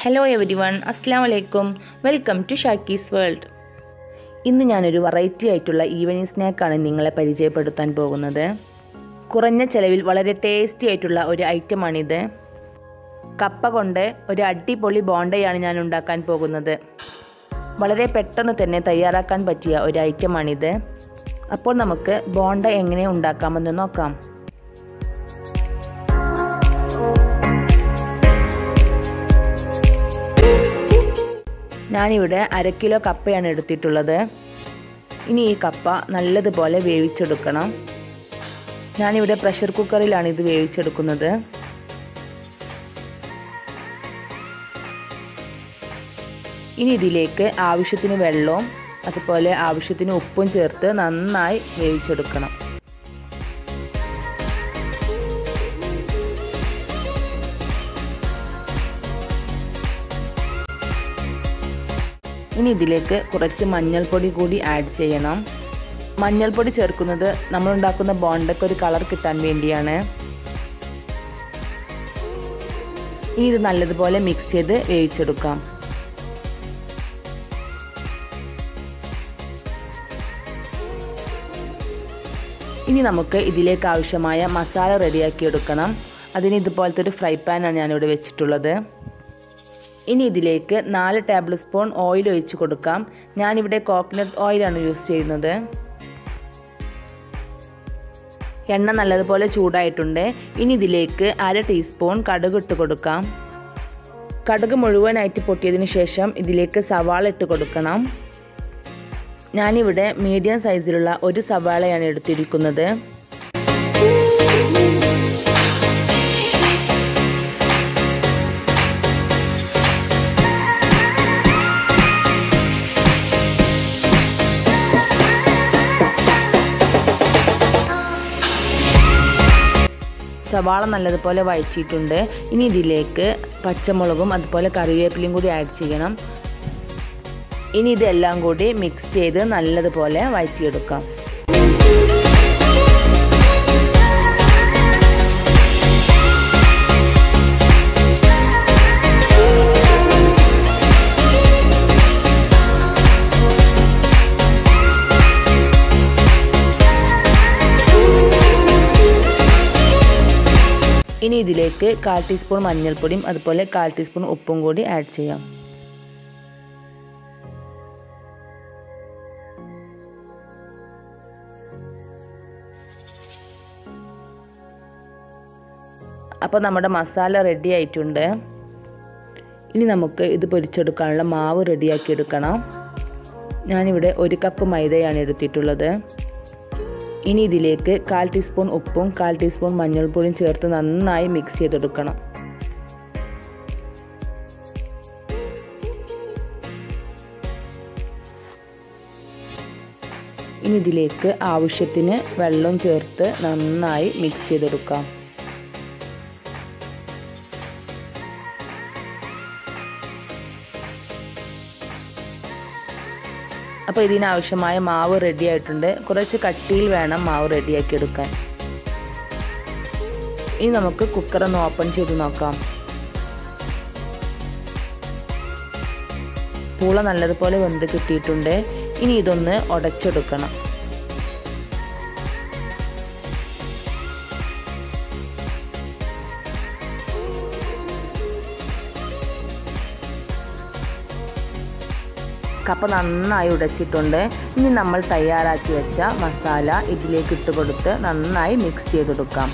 hello every one അസ്സാം വലൈക്കും welcome to ഷാക്കീസ് world ഇന്ന് ഞാനൊരു വെറൈറ്റി ആയിട്ടുള്ള ഈവനിങ് സ്നാക്കാണ് നിങ്ങളെ പരിചയപ്പെടുത്താൻ പോകുന്നത് കുറഞ്ഞ ചെലവിൽ വളരെ ടേസ്റ്റി ആയിട്ടുള്ള ഒരു ഐറ്റമാണിത് കപ്പ കൊണ്ട് ഒരു അടിപൊളി ബോണ്ടയാണ് ഞാൻ ഉണ്ടാക്കാൻ പോകുന്നത് വളരെ പെട്ടെന്ന് തന്നെ തയ്യാറാക്കാൻ പറ്റിയ ഒരു ഐറ്റമാണിത് അപ്പോൾ നമുക്ക് ബോണ്ട എങ്ങനെ ഉണ്ടാക്കാമെന്ന് നോക്കാം ഞാനിവിടെ അര കിലോ കപ്പയാണ് എടുത്തിട്ടുള്ളത് ഇനി ഈ കപ്പ നല്ലതുപോലെ വേവിച്ചെടുക്കണം ഞാനിവിടെ പ്രഷർ കുക്കറിലാണ് ഇത് വേവിച്ചെടുക്കുന്നത് ഇനി ഇതിലേക്ക് ആവശ്യത്തിന് വെള്ളവും അതുപോലെ ആവശ്യത്തിന് ഉപ്പും ചേർത്ത് നന്നായി വേവിച്ചെടുക്കണം ഇനി ഇതിലേക്ക് കുറച്ച് മഞ്ഞൾപ്പൊടി കൂടി ആഡ് ചെയ്യണം മഞ്ഞൾപ്പൊടി ചേർക്കുന്നത് നമ്മൾ ഉണ്ടാക്കുന്ന ബോണ്ടയ്ക്ക് ഒരു കളർ കിട്ടാൻ വേണ്ടിയാണ് ഇനി ഇത് നല്ലതുപോലെ മിക്സ് ചെയ്ത് വേവിച്ചെടുക്കാം ഇനി നമുക്ക് ഇതിലേക്ക് ആവശ്യമായ മസാല റെഡിയാക്കി എടുക്കണം അതിന് ഇതുപോലത്തെ ഒരു ഫ്രൈ പാനാണ് ഞാനിവിടെ വെച്ചിട്ടുള്ളത് ഇനി ഇതിലേക്ക് നാല് ടേബിൾ സ്പൂൺ ഓയിൽ ഒഴിച്ച് കൊടുക്കാം ഞാനിവിടെ കോക്കനട്ട് ഓയിലാണ് യൂസ് ചെയ്യുന്നത് എണ്ണ നല്ലതുപോലെ ചൂടായിട്ടുണ്ട് ഇനി ഇതിലേക്ക് അര ടീസ്പൂൺ കടുക് ഇട്ട് കൊടുക്കാം കടുക് മുഴുവനായിട്ട് പൊട്ടിയതിന് ശേഷം ഇതിലേക്ക് സവാള ഇട്ട് കൊടുക്കണം ഞാനിവിടെ മീഡിയം സൈസിലുള്ള ഒരു സവാളയാണ് എടുത്തിരിക്കുന്നത് സവാള നല്ലതുപോലെ വഴറ്റിയിട്ടുണ്ട് ഇനി ഇതിലേക്ക് പച്ചമുളകും അതുപോലെ കറിവേപ്പിലയും കൂടി ആഡ് ചെയ്യണം ഇനി ഇതെല്ലാം കൂടി മിക്സ് ചെയ്ത് നല്ലതുപോലെ വഴറ്റിയെടുക്കാം ഇനി ഇതിലേക്ക് കാൽ ടീസ്പൂൺ മഞ്ഞൾപ്പൊടിയും അതുപോലെ കാൽ ടീസ്പൂൺ ഉപ്പും കൂടി ആഡ് ചെയ്യാം അപ്പോൾ നമ്മുടെ മസാല റെഡി ആയിട്ടുണ്ട് ഇനി നമുക്ക് ഇത് പൊരിച്ചെടുക്കാനുള്ള മാവ് റെഡിയാക്കി എടുക്കണം ഞാനിവിടെ ഒരു കപ്പ് മൈദയാണ് എടുത്തിട്ടുള്ളത് ഇനി ഇതിലേക്ക് കാൽ ടീസ്പൂൺ ഉപ്പും കാൽ ടീസ്പൂൺ മഞ്ഞൾപ്പൊടിയും ചേർത്ത് നന്നായി മിക്സ് ചെയ്തെടുക്കണം ഇനി ഇതിലേക്ക് ആവശ്യത്തിന് വെള്ളം ചേർത്ത് നന്നായി മിക്സ് ചെയ്തെടുക്കാം അപ്പോൾ ഇതിനാവശ്യമായ മാവ് റെഡി ആയിട്ടുണ്ട് കുറച്ച് കട്ടിയിൽ വേണം മാവ് റെഡിയാക്കി എടുക്കാൻ ഇനി നമുക്ക് കുക്കർ ഒന്ന് ഓപ്പൺ ചെയ്ത് നോക്കാം പൂള നല്ലതുപോലെ വെന്ത് കിട്ടിയിട്ടുണ്ട് ഇനി ഇതൊന്ന് ഉടച്ചെടുക്കണം കപ്പ നന്നായി ഉടച്ചിട്ടുണ്ട് ഇനി നമ്മൾ തയ്യാറാക്കി വെച്ച മസാല ഇതിലേക്ക് ഇട്ട് കൊടുത്ത് നന്നായി മിക്സ് ചെയ്തെടുക്കാം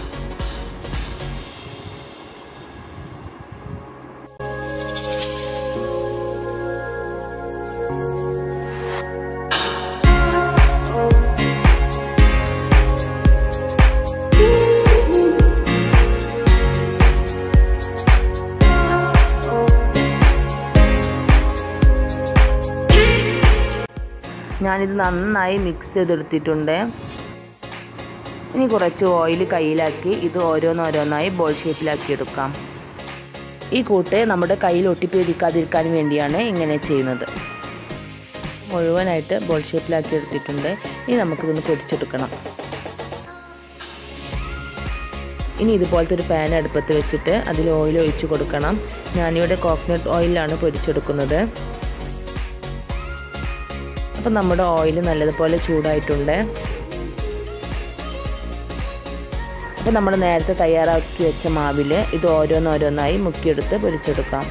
ഞാനിത് നന്നായി മിക്സ് ചെയ്തെടുത്തിട്ടുണ്ട് ഇനി കുറച്ച് ഓയിൽ കയ്യിലാക്കി ഇത് ഓരോന്നോരോന്നായി ബോൾ ഷേപ്പിലാക്കി എടുക്കാം ഈ കൂട്ട് നമ്മുടെ കയ്യിൽ ഒട്ടിപ്പിടിക്കാതിരിക്കാൻ വേണ്ടിയാണ് ഇങ്ങനെ ചെയ്യുന്നത് മുഴുവനായിട്ട് ബോൾ ഷേപ്പിലാക്കി എടുത്തിട്ടുണ്ട് ഇനി നമുക്കിതൊന്ന് പൊരിച്ചെടുക്കണം ഇനി ഇതുപോലത്തെ ഒരു പാൻ അടുപ്പത്ത് വെച്ചിട്ട് അതിൽ ഓയിൽ ഒഴിച്ച് കൊടുക്കണം ഞാനിവിടെ കോക്കനട്ട് ഓയിലാണ് പൊരിച്ചെടുക്കുന്നത് അപ്പം നമ്മുടെ ഓയിൽ നല്ലതുപോലെ ചൂടായിട്ടുണ്ട് അപ്പോൾ നമ്മൾ നേരത്തെ തയ്യാറാക്കി വെച്ച മാവിൽ ഇത് ഓരോന്നോരോന്നായി മുക്കിയെടുത്ത് പൊരിച്ചെടുക്കാം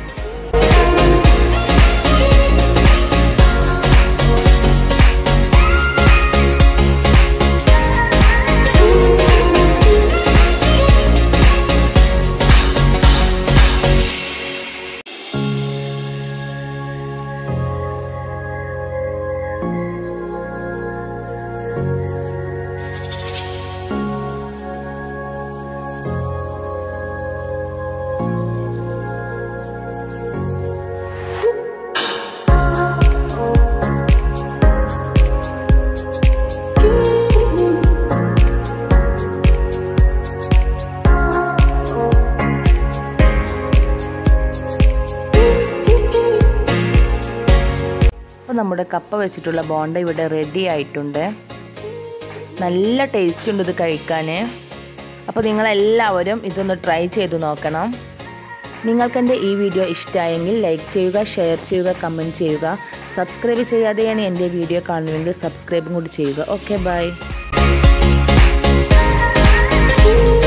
അപ്പോൾ നമ്മുടെ കപ്പ വെച്ചിട്ടുള്ള ബോണ്ട ഇവിടെ റെഡി ആയിട്ടുണ്ട് നല്ല ടേസ്റ്റ് ഉണ്ട് ഇത് കഴിക്കാൻ അപ്പോൾ നിങ്ങളെല്ലാവരും ഇതൊന്ന് ട്രൈ ചെയ്ത് നോക്കണം നിങ്ങൾക്കെൻ്റെ ഈ വീഡിയോ ഇഷ്ടമായെങ്കിൽ ലൈക്ക് ചെയ്യുക ഷെയർ ചെയ്യുക കമൻറ്റ് ചെയ്യുക സബ്സ്ക്രൈബ് ചെയ്യാതെയാണ് എൻ്റെ വീഡിയോ കാണുമെങ്കിൽ സബ്സ്ക്രൈബും കൂടി ചെയ്യുക ഓക്കെ ബൈ